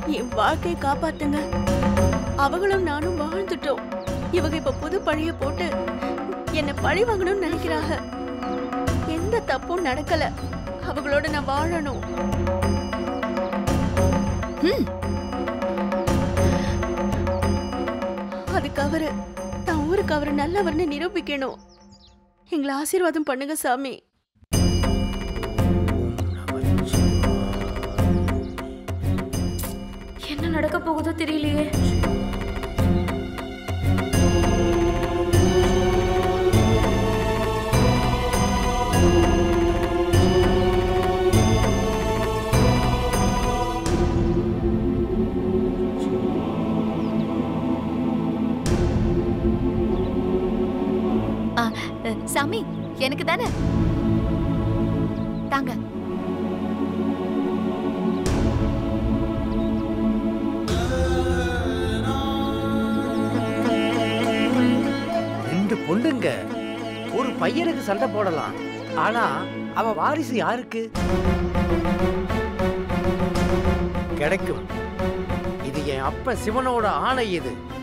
என் வாழ்க்கையை காப்பாத்துங்க அவங்களும் நானும் வாழ்ந்துட்டோம் இவங்க இப்ப புது பழிய போட்டு என்ன பழி வாங்கணும்னு நினைக்கிறாங்க எந்த தப்பும் நடக்கல அவங்களோட நான் வாழணும் ம், அதுக்கு அவரு தான் ஊருக்கு அவரு நல்லவர்னு நிரூபிக்கணும் எங்களை ஆசீர்வாதம் பண்ணுங்க சாமி என்ன நடக்க போகுதோ தெரியலையே ஆ, அ, சாமி எனக்கு தானே தாங்க ரெண்டு பொண்ணுங்க ஒரு பையனுக்கு சண்டை போடலாம் ஆனா அவ வாரிசு யாருக்கு கிடைக்கும் இது என் அப்ப சிவனோட ஆணை இது